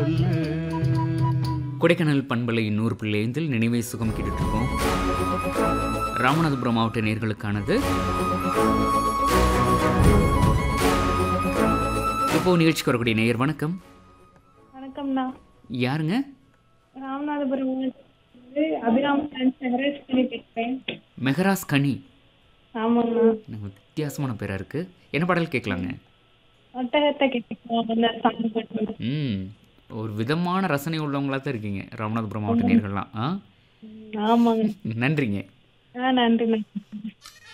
சொல்லு கொடைக்கானல் பண்பலை நூறு பிள்ளைந்தில் நினைவை சுகம் கேட்டுட்டு இருக்கோம் ராமநாதபுரம் மாவட்ட நேர்களுக்கானது இப்போ நிகழ்ச்சிக்கு வரக்கூடிய நேயர் வணக்கம் வணக்கம்ண்ணா யாருங்க ராமநாதபுரம் வந்து அபிராம் மெஹராஜ் பண்ணி பேசுகிறேன் மெஹராஸ் கனி ஆமாங்கண்ணா நம்ம வித்தியாசமான பேரா இருக்கு என்ன பாடல் கேட்கலாங்க ஒட்டகத்தை கேட்டுக்கலாம் அந்த சாங் போட்டு ம் ஒரு விதமான ரசனை உள்ளவங்களா தான் இருக்கீங்க ராமநாதபுரம் மாவட்ட நேர்கள்லாம் ஆ ஆமாங்க நன்றிங்க ஆ நன்றிண்ணா